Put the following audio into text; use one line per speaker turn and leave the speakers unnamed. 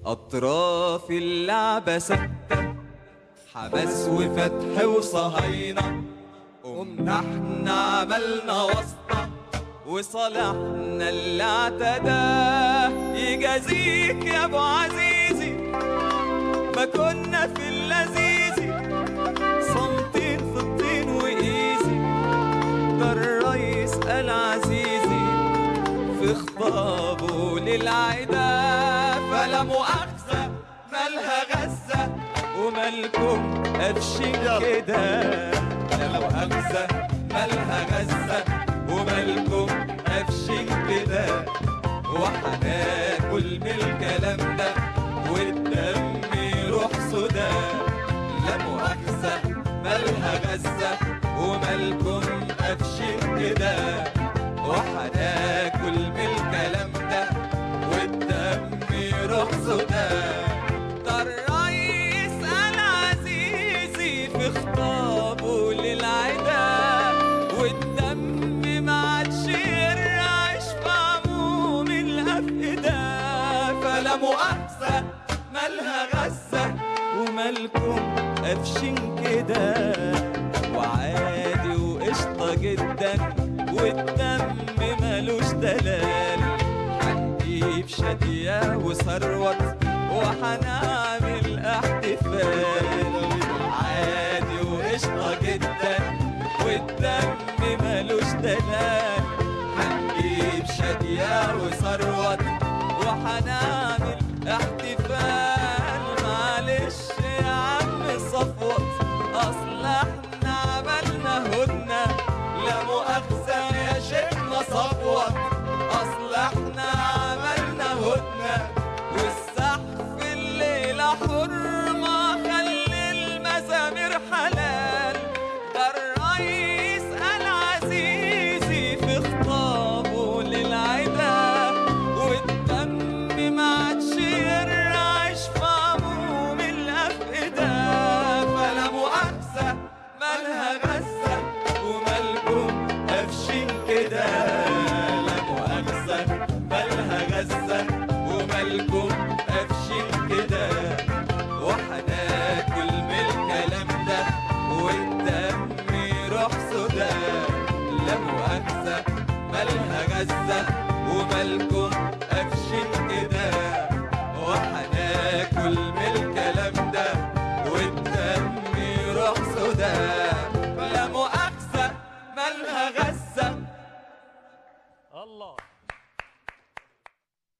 أطراف اللعبة ستة حبس وفتح وصهاينة قمنا احنا عملنا واسطة وصالحنا اللي اعتداه يجازيك يا ابو عزيزي ما كنا في اللذيذ صمتين في الطين وايزي ده الريس قال عزيزي في خطابه للعدا فلا مؤاخذة مالها غزة ومالكم قفشين كده لا مؤاخذة مالها غزة ومالكم قفشين كده وحناكل من الكلام ده والدم يروح سودان لا مؤاخذة مالها غزة ومالكم قفشين كده وحناكل من الكلام ده والدم يروح سودان ده الريس قال عزيزي في خطابه للعدا والدم ما عادش يرعش في عموم الأفئدة فلا مؤاخذة مالها غزة ومالكم قفشين كده وعادي وقشطة جدا والدم ملوش دلال هنجيب شادية وثروت وهنعمل احتفال عادي وقشطة جدا والدم ملوش دلال هنجيب شادية وثروت وهنعمل احتفال معلش يا عم صفوت اصل احنا عملنا هدنة لا مؤاخذة يا شيخنا صفوت اصل احنا عملنا هدنة والسحف الليلة حرمة خلي المزامير حلال ده الريس قال عزيزي في خطابه للعدا والدم ما عادش يرعش في عموم الأفئدة فلا مؤاخذة مالها غزة ومالكم قفشين كده لا مؤاخذة مالها غزة ومالكم قفشين كده وحناكل من الكلام ده والدم يروح سودان لا مؤاخذة مالها غزة ومالكم قفشين كده وحناكل من الكلام ده والدم يروح سودان لا مؤاخذة مالها غزة
الله